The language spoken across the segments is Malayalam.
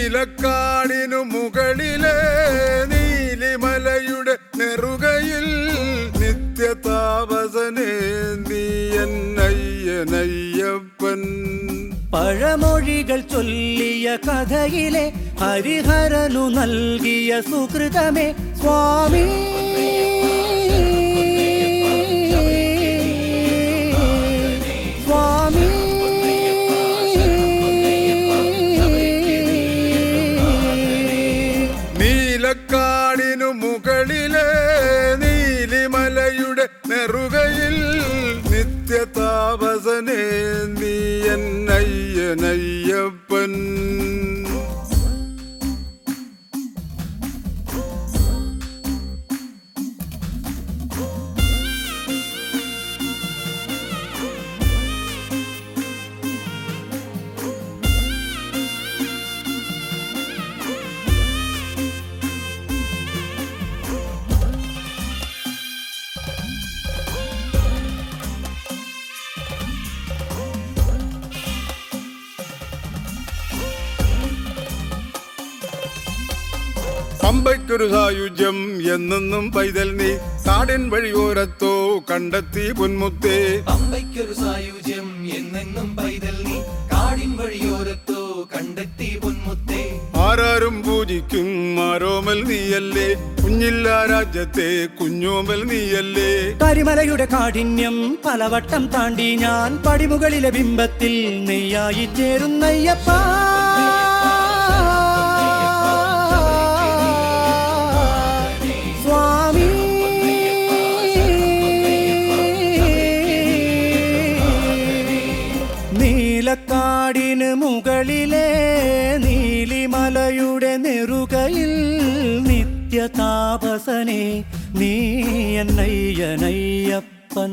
നീലക്കാടിനു മുകളിലെ നീലിമലയുടെ നെറുകയിൽ നിത്യതാപസനെ നീ എന്നയ്യനയ്യപ്പൻ പഴമൊഴികൾ ചൊല്ലിയ കഥയിലെ ഹരിഹരനു നൽകിയ സുഹൃതമേ സ്വാമി സ്വാമി നീലക്കാടിനു മുകളിലെ നീലിമലയുടെ നെറുകയിൽ നിത്യതാപസനെ നീ എന്നയ്യനയ്യപ്പൻ പമ്പയ്ക്കൊരു സായുജ്യം എന്നെന്നും പൈതൽ നീ കാടിൻ വഴിയോരത്തോ കണ്ടെത്തി പൊന്മുത്തേ പമ്പയ്ക്കൊരു സായുജ്യം എന്നെന്നും പൈതൽ നീ കാടിൻ വഴിയോരത്തോ കണ്ടെത്തി പൊന്മുത്തേ ആരാരും പൂജിക്കും ആരോമൽ നീയല്ലേ കുഞ്ഞില്ല രാജ്യത്തെ കുഞ്ഞോമൽ നീയല്ലേ കരിമലയുടെ കാഠിന്യം പലവട്ടം താണ്ടി ഞാൻ പടിമുകളിലെ ബിംബത്തിൽ നെയ്യായി ചേരുന്നയ്യപ്പ സ്വാമി നീലക്കാടിന് മുകളിലെ നീലിമലയുടെ നെറുകയിൽ നിത്യതാപസനെ നീ എന്നയ്യനയ്യപ്പൻ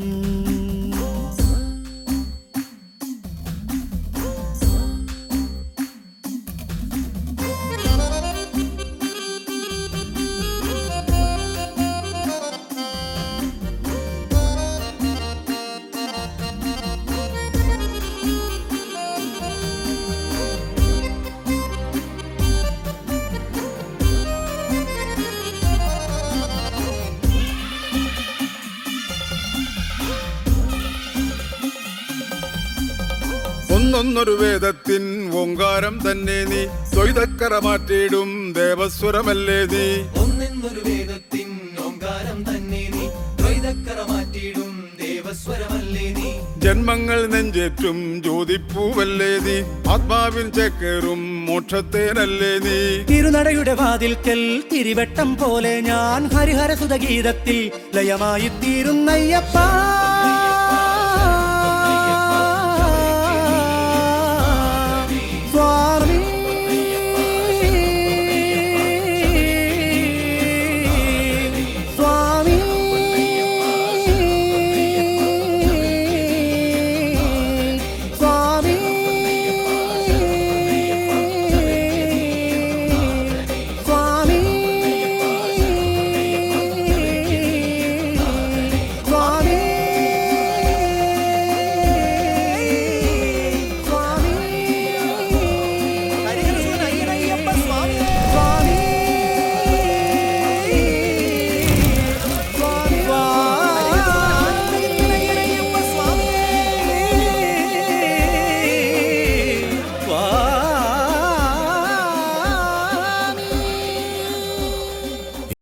ഒന്നൊന്നൊരു വേദത്തിൻ ഓങ്കാരം തന്നെ നീ ദ്വൈതക്കറ മാറ്റിയിടും ദേവസ്വരമല്ലേ നീ ഒന്നെന്നൊരു വേദത്തിൻ ഓങ്കാരം തന്നെ നീ ദ്വൈതക്കറ മാറ്റിയിടും ദേവസ്വരമല്ലേ നീ ജന്മങ്ങൾ നെഞ്ചേറ്റും ജ്യോതിപ്പൂവല്ലേ നീ ആത്മാവിൻ ചേക്കേറും മോക്ഷത്തേനല്ലേ നീ തിരുനടയുടെ വാതിൽക്കൽ തിരിവട്ടം പോലെ ഞാൻ ഹരിഹരസുത ഗീതത്തിൽ ലയമായി തീരുന്നയ്യപ്പ